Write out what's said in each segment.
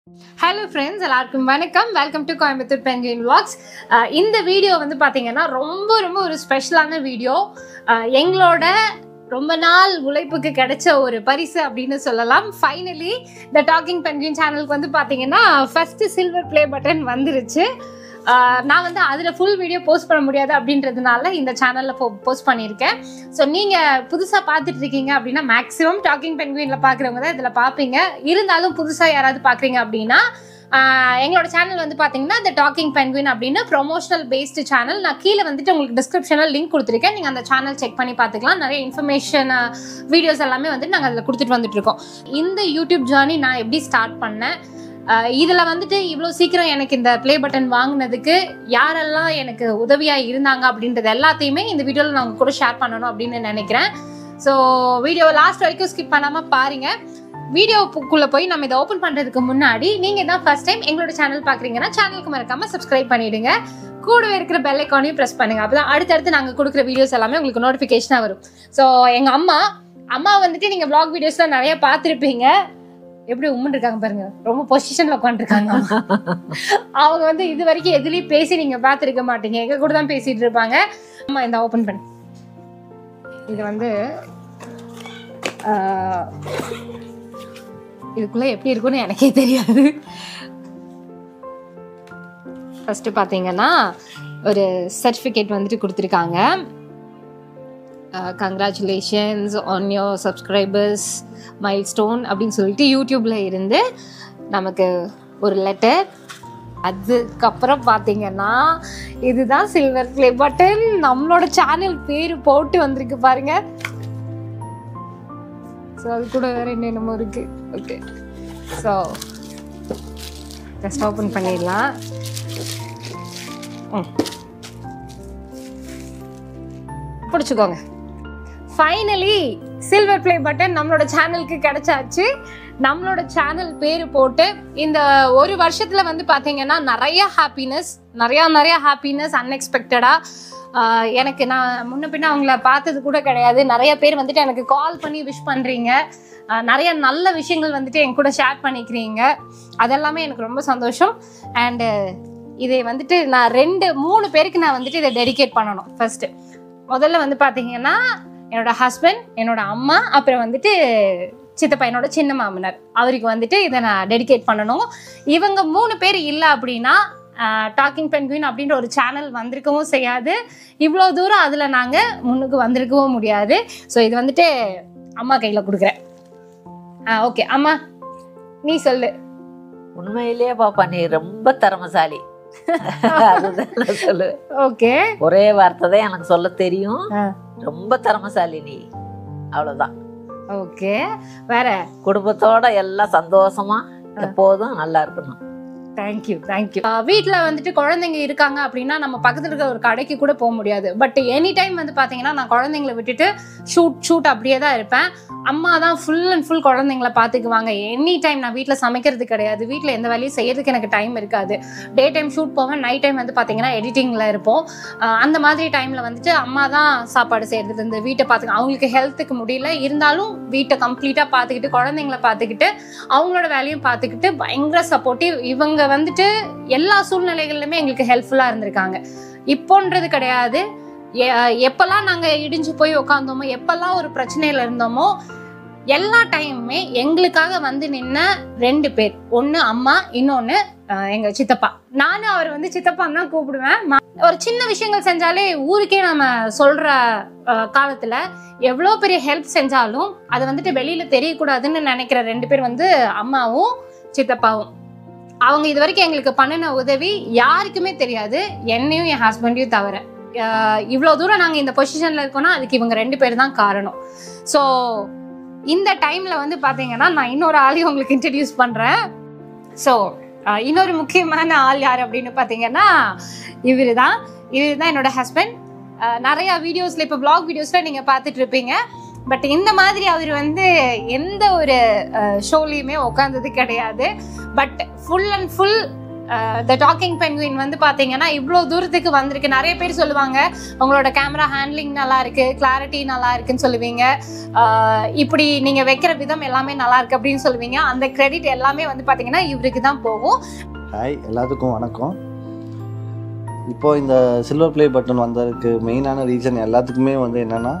Hello friends எல்லாருக்கும் வணக்கம் welcome to Coimbatore penguin walks இந்த வீடியோ வந்து பார்த்தீங்கன்னா ரொம்ப ரொம்ப ஒரு ஸ்பெஷலான வீடியோ எங்களோட ரொம்ப நாள் உழைப்புக்கு கிடைச்ச ஒரு பரிசு அப்படின்னு சொல்லலாம் ஃபைனலி த டாக்கிங் பென்குயின் சேனலுக்கு வந்து பார்த்தீங்கன்னா ஃபர்ஸ்ட் சில்வர் ப்ளே பட்டன் வந்துருச்சு அஹ், நான் வந்து அதில் ஃபுல் வீடியோ போஸ்ட் பண்ண முடியாது அப்படின்றதுனால இந்த சேனலில் போஸ்ட் பண்ணியிருக்கேன் ஸோ நீங்கள் புதுசாக பார்த்துட்டு இருக்கீங்க அப்படின்னா மேக்ஸிமம் டாக்கிங் பென்குயினில் பார்க்குறவங்க தான் இதில் பார்ப்பீங்க இருந்தாலும் புதுசாக யாராவது பார்க்குறீங்க அப்படின்னா ஆஹ் எங்களோட சேனல் வந்து பார்த்தீங்கன்னா இந்த டாக்கிங் பென்குயின் அப்படின்னு ப்ரொமோஷனல் பேஸ்டு சேனல் நான் கீழே வந்துட்டு உங்களுக்கு டிஸ்கிரிப்ஷனில் லிங்க் கொடுத்துருக்கேன் நீங்கள் அந்த சேனல் செக் பண்ணி பார்த்துக்கலாம் நிறைய இன்ஃபர்மேஷன் வீடியோஸ் எல்லாமே வந்து நாங்கள் அதில் கொடுத்துட்டு வந்துட்டு இருக்கோம் இந்த யூடியூப் ஜேர்னி நான் எப்படி ஸ்டார்ட் பண்ணேன் இதில் வந்துட்டு இவ்வளோ சீக்கிரம் எனக்கு இந்த ப்ளே பட்டன் வாங்கினதுக்கு யாரெல்லாம் எனக்கு உதவியாக இருந்தாங்க அப்படின்றது எல்லாத்தையுமே இந்த வீடியோவில் நான் உங்க கூட ஷேர் பண்ணணும் அப்படின்னு நினைக்கிறேன் ஸோ வீடியோ லாஸ்ட் வரைக்கும் ஸ்கிப் பண்ணாமல் பாருங்கள் வீடியோக்குள்ளே போய் நம்ம இதை ஓப்பன் பண்ணுறதுக்கு முன்னாடி நீங்கள் தான் ஃபர்ஸ்ட் டைம் எங்களோட சேனல் பார்க்குறீங்கன்னா சேனலுக்கு மறக்காமல் சப்ஸ்கிரைப் பண்ணிவிடுங்க கூடவே இருக்கிற பெல் ஐக்கானையும் ப்ரெஸ் பண்ணுங்கள் அப்போ தான் அடுத்தடுத்து நாங்கள் கொடுக்குற வீடியோஸ் எல்லாமே உங்களுக்கு நோட்டிஃபிகேஷனாக வரும் ஸோ எங்கள் அம்மா அம்மா வந்துட்டு நீங்கள் vlog வீடியோஸ்லாம் நிறைய பார்த்துருப்பீங்க எப்படி உம்முன்னு இருக்காங்க பாருங்க ரொம்ப பொசிஷன்ல உட்காந்துருக்காங்க அவங்க வந்து இது வரைக்கும் எதுலயும் பேசி நீங்க பார்த்துருக்க மாட்டீங்க எங்க கூட தான் பேசிட்டு இருப்பாங்க அம்மா இந்த ஓபன் பண்ணு இது வந்து ஆஹ், இதுக்குள்ள எப்படி இருக்கும்னு எனக்கே தெரியாது ஃபர்ஸ்ட் பாத்தீங்கன்னா ஒரு சர்டிஃபிகேட் வந்துட்டு கொடுத்துருக்காங்க congratulations on your subscribers milestone அப்படின்னு சொல்லிட்டு யூடியூப்ல இருந்து நமக்கு ஒரு லெட்டர் அதுக்கப்புறம் பார்த்தீங்கன்னா இதுதான் சில்வர் ப்ளே பட்டன் நம்மளோட சேனல் பேர் போட்டு வந்திருக்கு பாருங்க ஸோ அது கூட வேற என்னென்னமோ இருக்கு ஓகே ஸோ ஜஸ்ட் ஓப்பன் பண்ணிடலாம் ம் பிடிச்சிக்கோங்க ஃபைனலி சில்வர் ப்ளே பட்டன் நம்மளோட சேனலுக்கு கிடைச்சாச்சு நம்மளோட சேனல் பேர் போட்டு இந்த ஒரு வருஷத்துல வந்து பாத்தீங்கன்னா நிறைய ஹாப்பினஸ் நிறைய நிறைய ஹாப்பினஸ் அன்எக்ஸ்பெக்டடா எனக்கு நான் முன்ன பின்ன அவங்கள பார்த்தது கூட கிடையாது நிறைய பேர் வந்துட்டு எனக்கு கால் பண்ணி விஷ் பண்றீங்க ஆஹ் நிறைய நல்ல விஷயங்கள் வந்துட்டு என் கூட ஷேர் பண்ணிக்கிறீங்க அதெல்லாமே எனக்கு ரொம்ப சந்தோஷம் அண்டு இதை வந்துட்டு நான் ரெண்டு மூணு பேருக்கு நான் வந்துட்டு இதை டெடிகேட் பண்ணணும் ஃபர்ஸ்ட் முதல்ல வந்து பார்த்தீங்கன்னா என்னோட ஹஸ்பண்ட் என்னோட அம்மா அப்புறம் வந்துட்டு சித்தப்பா என்னோட சின்ன மாமனார் அவருக்கு வந்துட்டு இதை நான் டெடிகேட் பண்ணணும் இவங்க மூணு பேர் இல்லை அப்படின்னா டாக்கிங் பென்குயின் அப்படின்ற ஒரு சேனல் வந்திருக்கவும் செய்யாது இவ்வளோ தூரம் அதில் நாங்கள் முன்னுக்கு வந்திருக்கவும் முடியாது ஸோ இது வந்துட்டு அம்மா கையில் கொடுக்குறேன் ஓகே அம்மா நீ சொல்லு உண்மையிலேயே பாப்பா நீ ரொம்ப திறமசாலி அதுதான் நான் சொல்லுவேன் ஓகே ஒரே வார்த்தை தான் எனக்கு சொல்ல தெரியும் ஆ. ரொம்ப திறமசாலி நீ அவ்வளவுதான் ஓகே வேற குடும்பத்தோட எல்லாம் சந்தோஷமா எப்போதும் நல்லா இருக்கணும் தேங்க்யூ தேங்க்யூ வீட்டில் வந்துட்டு குழந்தைங்க இருக்காங்க அப்படின்னா நம்ம பக்கத்தில் இருக்கிற ஒரு கடைக்கு கூட போக முடியாது பட் எனி டைம் வந்து பார்த்தீங்கன்னா நான் குழந்தைங்கள விட்டுட்டு ஷூட் ஷூட் அப்படியே தான் இருப்பேன் அம்மா தான் ஃபுல் அண்ட் ஃபுல் குழந்தைங்கள பார்த்துக்குவாங்க எனி டைம் நான் வீட்டில் சமைக்கிறது கிடையாது வீட்டில் எந்த வேலையும் செய்யறதுக்கு எனக்கு டைம் இருக்காது டே டைம் ஷூட் போவேன் நைட் டைம் வந்து பார்த்தீங்கன்னா எடிட்டிங்கில் இருப்போம் ஆஹ் அந்த மாதிரி டைமில் வந்துட்டு அம்மா தான் சாப்பாடு செய்கிறது இந்த வீட்டை பார்த்துக்க அவங்களுக்கு ஹெல்த்துக்கு முடியல இருந்தாலும் வீட்டை கம்ப்ளீட்டாக பார்த்துக்கிட்டு குழந்தைங்கள பார்த்துக்கிட்டு அவங்களோட வேலையும் பார்த்துக்கிட்டு பயங்கர சப்போர்ட்டிவ் இவங்க வந்துட்டு எல்லா சூழ்நிலைகள்லையுமே எங்களுக்கு ஹெல்ப்ஃபுல்லாக இருந்திருக்காங்க இப்போன்றது கிடையாது எ- எப்பெல்லாம் நாங்கள் இடிஞ்சு போய் உட்காந்தோமோ எப்பெல்லாம் ஒரு பிரச்சனையில இருந்தோமோ எல்லா டைமுமே எங்களுக்காக வந்து நின்ன ரெண்டு பேர் ஒன்று அம்மா இன்னொன்று எங்க சித்தப்பா நானும் அவர் வந்து சித்தப்பான்னு தான் கூப்பிடுவேன் ம- ஒரு சின்ன விஷயங்கள் செஞ்சாலே ஊருக்கே நம்ம சொல்ற அஹ், காலத்துல எவ்வளோ பெரிய ஹெல்ப் செஞ்சாலும் அது வந்துட்டு வெளியில தெரியக்கூடாதுன்னு நினைக்கிற ரெண்டு பேர் வந்து அம்மாவும் சித்தப்பாவும் அவங்க இது வரைக்கும் எங்களுக்கு பண்ணின உதவி யாருக்குமே தெரியாது என்னையும் என் ஹஸ்பண்டையும் தவிர அஹ் இவ்வளோ தூரம் நாங்கள் இந்த பொசிஷனில் இருக்கோம்னா அதுக்கு இவங்க ரெண்டு பேர் தான் காரணம் ஸோ இந்த டைமில் வந்து பார்த்தீங்கன்னா நான் இன்னொரு ஆளையும் உங்களுக்கு இன்ட்ரடியூஸ் பண்ணுறேன் ஸோ இன்னொரு முக்கியமான ஆள் யார் அப்படின்னு பார்த்தீங்கன்னா இவர் தான் இவர் தான் என்னோட ஹஸ்பண்ட் நிறையா வீடியோஸில் இப்போ vlog வீடியோஸில் நீங்கள் பார்த்துட்டு இருப்பீங்க பட் இந்த மாதிரி அவர் வந்து எந்த ஒரு ஷோலையுமே உட்காந்தது கிடையாது but full and full the talking penguin வந்து பார்த்தீங்கன்னா இவ்வளோ தூரத்துக்கு வந்திருக்கு நிறைய பேர் சொல்லுவாங்க உங்களோட கேமரா ஹேண்ட்லிங் நல்லா இருக்கு கிளாரிட்டி நல்லா இருக்குன்னு சொல்லுவீங்க ஆஹ் இப்படி நீங்கள் வைக்கிற விதம் எல்லாமே நல்லா இருக்கு அப்படின்னு சொல்லுவீங்க அந்த கிரெடிட் எல்லாமே வந்து பார்த்தீங்கன்னா இவருக்கு தான் போகும் ஹாய் எல்லாத்துக்கும் வணக்கம் இப்போ இந்த சில்வர் ப்ளே பட்டன் வந்ததுக்கு மெயினான ரீசன் எல்லாத்துக்குமே வந்து என்னென்னா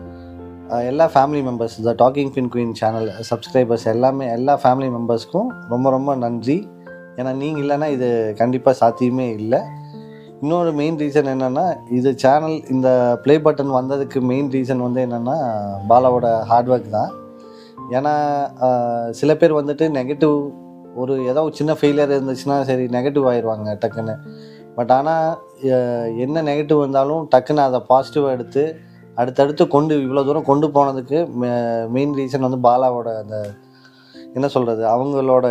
எல்லா family members the talking penguin channel subscribers எல்லாமே எல்லா ஃபேமிலி மெம்பர்ஸ்க்கும் ரொம்ப ரொம்ப நன்றி ஏன்னா நீங்கள் இல்லைன்னா இது கண்டிப்பாக சாத்தியமே இல்லை இன்னொரு மெயின் ரீசன் என்னென்னா இது சேனல் இந்த ப்ளே பட்டன் வந்ததுக்கு மெயின் ரீசன் வந்து என்னென்னா பாலாவோட ஹார்ட் ஒர்க் தான் ஏன்னா ஆஹ், சில பேர் வந்துட்டு நெகட்டிவ் ஒரு ஏதோ ஒரு சின்ன ஃபெயிலியர் இருந்துச்சுன்னா சரி நெகட்டிவ் ஆயிடுவாங்க டக்குன்னு பட் ஆனால் என்ன நெகட்டிவ் வந்தாலும் டக்குன்னு அதை பாசிட்டிவாக எடுத்து அடுத்தடுத்து கொண்டு இவ்வளோ தூரம் கொண்டு போனதுக்கு மெயின் ரீசன் வந்து பாலாவோட அந்த என்ன சொல்கிறது அவங்களோட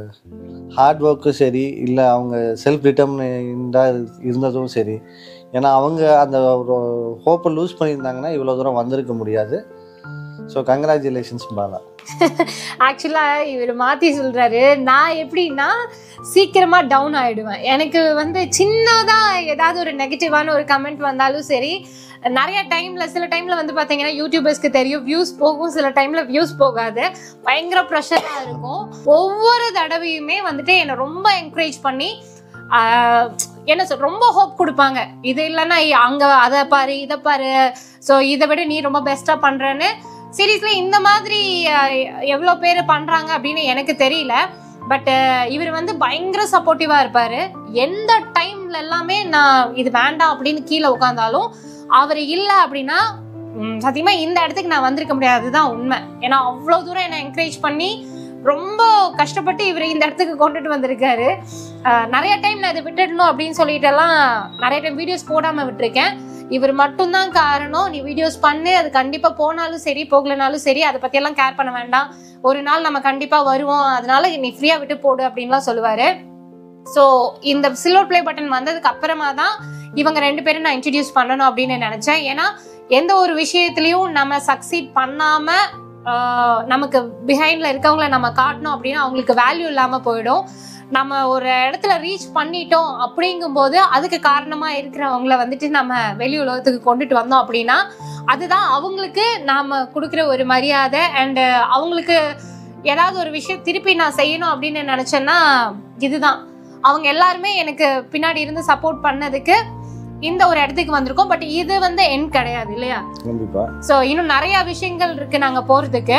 ஹார்ட் ஒர்க்கும் சரி இல்லை அவங்க செல்ஃப் டிட்டர்மினாக இருந்ததும் சரி ஏன்னா அவங்க அந்த ஒரு ஹோப்பை லூஸ் பண்ணியிருந்தாங்கன்னா இவ்வளோ தூரம் வந்திருக்க முடியாது ஸோ கங்க்ராச்சுலேஷன்ஸ் பாலா ஆக்சுவலா இவர் மாத்தி சொல்றாரு நான் எப்படின்னா சீக்கிரமா டவுன் ஆயிடுவேன் எனக்கு வந்து சின்னதா ஏதாவது ஒரு நெகட்டிவான ஒரு கமெண்ட் வந்தாலும் சரி நிறைய டைம்ல சில டைம்ல வந்து பாத்தீங்கன்னா யூடியூபர்ஸ்க்கு தெரியும் வியூஸ் போகும் சில டைம்ல வியூஸ் போகாது பயங்கர ப்ரெஷரா இருக்கும் ஒவ்வொரு தடவையுமே வந்துட்டு என்னை ரொம்ப என்கரேஜ் பண்ணி ஆஹ், என்ன சொல் ரொம்ப ஹோப் கொடுப்பாங்க இது இல்லைன்னா அங்க அதை பாரு இதை பாரு ஸோ இதை விட நீ ரொம்ப பெஸ்டா பண்றேன்னு சீரியஸ்லி இந்த மாதிரி எவ்வளோ பேர் பண்ணுறாங்க அப்படின்னு எனக்கு தெரியல பட் இவர் வந்து பயங்கர சப்போர்ட்டிவாக இருப்பார் எந்த டைம்ல எல்லாமே நான் இது வேண்டாம் அப்படின்னு கீழே உட்காந்தாலும் அவர் இல்லை அப்படின்னா ம், சத்தியமா இந்த இடத்துக்கு நான் வந்திருக்க முடியாது அதுதான் உண்மை ஏன்னா அவ்வளோ தூரம் என்னை என்கரேஜ் பண்ணி ரொம்ப கஷ்டப்பட்டு இவர் இந்த இடத்துக்கு கொண்டுட்டு வந்திருக்காரு அஹ், நிறைய டைம் நான் இதை விட்டுடணும் அப்படின்னு சொல்லிட்டு எல்லாம் நிறைய டைம் வீடியோஸ் போடாமல் விட்டுருக்கேன் இவர் மட்டும்தான் காரணம் நீ வீடியோஸ் பண்ணு அது கண்டிப்பா போனாலும் சரி போகலனாலும் சரி அதை பத்தியெல்லாம் கேர் பண்ண வேண்டாம் ஒரு நாள் நம்ம கண்டிப்பா வருவோம் அதனால நீ ஃப்ரீயா விட்டு போடு அப்படின்லாம் சொல்லுவாரு ஸோ இந்த சில்வர் ப்ளே பட்டன் வந்ததுக்கு அப்புறமா தான் இவங்க ரெண்டு பேரும் நான் இன்ட்ரடியூஸ் பண்ணணும் அப்படின்னு நினைச்சேன் ஏன்னா எந்த ஒரு விஷயத்துலயும் நம்ம சக்சீட் பண்ணாம ஆஹ், நமக்கு பிஹைண்ட்ல இருக்கவங்கள நம்ம காட்டணும் அப்படின்னா அவங்களுக்கு வேல்யூ இல்லாம போயிடும் நம்ம ஒரு இடத்துல ரீச் பண்ணிட்டோம் அப்படிங்கும்போது அதுக்கு காரணமா இருக்கிறவங்கள வந்துட்டு நம்ம வெளி உலகத்துக்கு கொண்டுட்டு வந்தோம் அப்படின்னா அதுதான் அவங்களுக்கு நாம கொடுக்குற ஒரு மரியாதை அண்ட் அவங்களுக்கு ஏதாவது ஒரு விஷயம் திருப்பி நான் செய்யணும் அப்படின்னு நினைச்சேன்னா இதுதான் அவங்க எல்லாருமே எனக்கு பின்னாடி இருந்து சப்போர்ட் பண்ணதுக்கு இந்த ஒரு இடத்துக்கு வந்திருக்கோம் பட் இது வந்து என் கிடையாது இல்லையா கண்டிப்பாக ஸோ இன்னும் நிறைய விஷயங்கள் இருக்கு நாங்க போறதுக்கு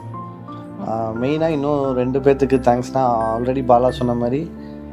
மெயினாக இன்னும் ரெண்டு பேர்த்துக்கு தேங்க்ஸ்னா ஆல்ரெடி பாலா சொன்ன மாதிரி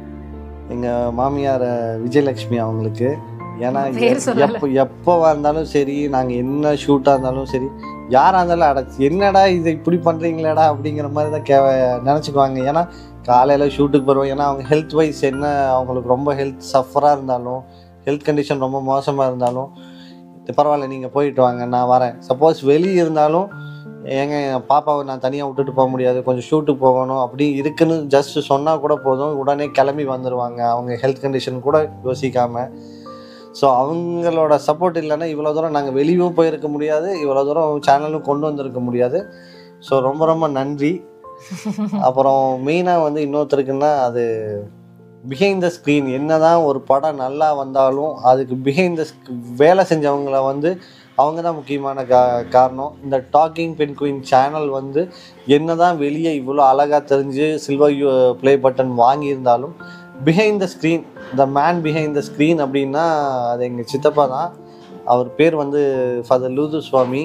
எங்கள் மாமியார் விஜயலட்சுமி அவங்களுக்கு ஏன்னா பேர் சொல்லல. எப்போ எப்போவா இருந்தாலும் சரி நாங்கள் என்ன ஷூட்டாக இருந்தாலும் சரி யாராக இருந்தாலும் அட என்னடா இது இப்படி பண்ணுறீங்களேடா அப்படிங்கிற மாதிரி தான் கே நினச்சிக்குவாங்க ஏன்னா காலையில் ஷூட்டுக்கு வருவோம் ஏன்னா அவங்க ஹெல்த் வைஸ் என்ன அவங்களுக்கு ரொம்ப ஹெல்த் சஃபராக இருந்தாலும் ஹெல்த் கண்டிஷன் ரொம்ப மோசமாக இருந்தாலும் பரவாயில்ல நீங்கள் போயிட்டு வாங்க நான் வரேன் சப்போஸ் வெளியே இருந்தாலும் ஏங்க என் பாப்பாவை நான் தனியாக விட்டுட்டு போக முடியாது கொஞ்சம் ஷூட்டுக்கு போகணும் அப்படி இருக்குன்னு ஜஸ்ட் சொன்னால் கூட போதும் உடனே கிளம்பி வந்துடுவாங்க அவங்க ஹெல்த் கண்டிஷன் கூட யோசிக்காமல் ஸோ அவங்களோட சப்போர்ட் இல்லைன்னா இவ்வளோ தூரம் நாங்கள் வெளியும் போயிருக்க முடியாது இவ்வளோ தூரம் சேனலும் கொண்டு வந்திருக்க முடியாது ஸோ ரொம்ப ரொம்ப நன்றி அப்புறம் மெயினாக வந்து இன்னொருத்தருக்குன்னா அது பிஹைண்ட் த ஸ்க்ரீன் என்னதான் ஒரு படம் நல்லா வந்தாலும் அதுக்கு பிஹைண்ட் த வேலை செஞ்சவங்கள வந்து அவங்க தான் முக்கியமான கா காரணம் இந்த டாக்கிங் பென் குயின் சேனல் வந்து என்னதான் வெளியே இவ்வளோ அழகாக தெரிஞ்சு சில்வர் யூ ப்ளே பட்டன் வாங்கியிருந்தாலும் behind the screen the man behind the screen அப்படின்னா அது எங்கள் சித்தப்பா தான் அவர் பேர் வந்து ஃபாதர் லூது சுவாமி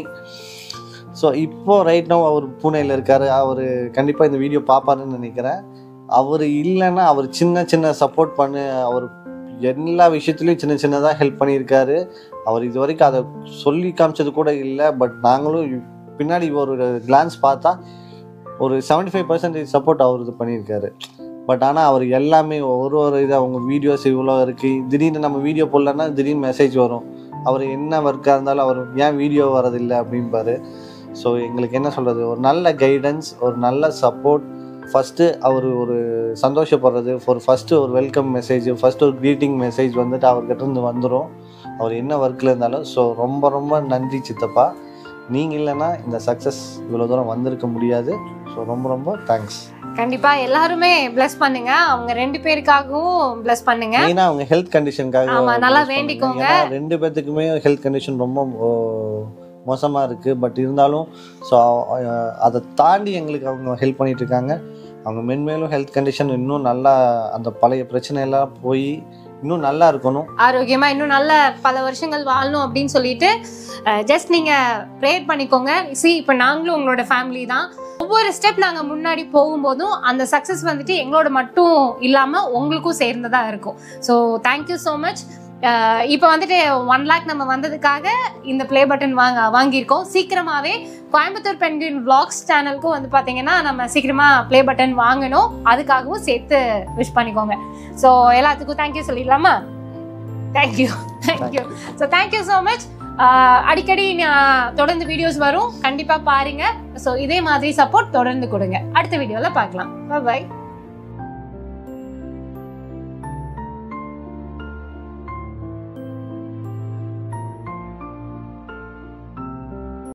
ஸோ இப்போ ரைட் நோ அவர் பூனேயில் இருக்கார் அவர் கண்டிப்பாக இந்த வீடியோ பார்ப்பாருன்னு நினைக்கிறேன் அவர் இல்லைன்னா அவர் சின்ன சின்ன சப்போர்ட் பண்ணு அவர் எல்லா விஷயத்துலையும் சின்ன சின்னதாக ஹெல்ப் பண்ணியிருக்காரு அவர் இது வரைக்கும் அதை சொல்லி காமிச்சது கூட இல்லை பட் நாங்களும் பின்னாடி ஒரு கிளான்ஸ் பார்த்தா ஒரு 75% ஃபைவ் பர்சன்டேஜ் சப்போர்ட் அவர் இது பண்ணியிருக்காரு பட் ஆனால் அவர் எல்லாமே ஒரு ஒரு இது அவங்க வீடியோஸ் இவ்வளோ இருக்குது திடீர்னு நம்ம வீடியோ போடலன்னா திடீர்னு மெசேஜ் வரும் அவர் என்ன ஒர்க்காக இருந்தாலும் அவர் ஏன் வீடியோ வரதில்லை அப்படிம்பாரு ஸோ எங்களுக்கு என்ன சொல்கிறது ஒரு நல்ல கைடன்ஸ் ஒரு நல்ல சப்போர்ட் ஃபஸ்ட்டு அவர் ஒரு சந்தோஷப்படுறது ஒரு ஃபஸ்ட்டு ஒரு வெல்கம் மெசேஜ் ஃபஸ்ட்டு ஒரு க்ரீட்டிங் மெசேஜ் வந்துட்டு அவர்கிட்ட இருந்து வந்துடும் அவர் என்ன ஒர்க்கில் இருந்தாலும் ஸோ ரொம்ப ரொம்ப நன்றி சித்தப்பா நீங்கள் இல்லைன்னா இந்த சக்ஸஸ் இவ்வளோ தூரம் வந்திருக்க முடியாது ஸோ ரொம்ப ரொம்ப தேங்க்ஸ் கண்டிப்பா எல்லாருமே பிளஸ் பண்ணுங்க அவங்க ரெண்டு பேருக்காகவும் பிளஸ் பண்ணுங்க மெயினா அவங்க ஹெல்த் கண்டிஷனுக்காக ஆமா, நல்லா bless பண்ணுங்க. வேண்டிக்கோங்க. ஏன்னா ரெண்டு பேர்த்துக்குமே ஹெல்த் கண்டிஷன் ரொம்ப ஓ, மோசமா இருக்கு பட் இருந்தாலும் ஸோ அதை தாண்டி எங்களுக்கு அவங்க ஹெல்ப் பண்ணிட்டு இருக்காங்க அவங்க மென்மேலும் ஹெல்த் கண்டிஷன் இன்னும் நல்லா அந்த பழைய பிரச்சனை எல்லாம் போய் இன்னும் நல்லா இருக்கணும் ஆரோக்கியமா இன்னும் நல்ல பல வருஷங்கள் வாழணும் அப்படின்னு சொல்லிட்டு ஜஸ்ட் நீங்க ப்ரேயர் பண்ணிக்கோங்க சி இப்போ நாங்களும் உங்களோட ஃபேமிலி தான் ஒவ்வொரு ஸ்டெப் நாங்க முன்னாடி போகும்போதும் அந்த சக்ஸஸ் வந்துட்டு எங்களோட மட்டும் இல்லாம உங்களுக்கும் சேர்ந்ததா இருக்கும் ஸோ தேங்க்யூ ஸோ மச் இப்போ வந்துட்டு ஒன் லேக் நம்ம வந்ததுக்காக இந்த ப்ளே பட்டன் வாங்க வாங்கியிருக்கோம் சீக்கிரமாவே கோயம்புத்தூர் பெண்கின் vlogs சேனலுக்கும் வந்து பார்த்தீங்கன்னா நம்ம சீக்கிரமா ப்ளே பட்டன் வாங்கணும் அதுக்காகவும் சேர்த்து விஷ் பண்ணிக்கோங்க ஸோ எல்லாத்துக்கும் தேங்க்யூ சொல்லிடலாமா thank you thank you so thank you so much அடிக்கடி நான் தொடர்ந்து வீடியோஸ் வரும் கண்டிப்பாக பாருங்க ஸோ இதே மாதிரி சப்போர்ட் தொடர்ந்து கொடுங்க அடுத்த வீடியோவில் பார்க்கலாம் பாய்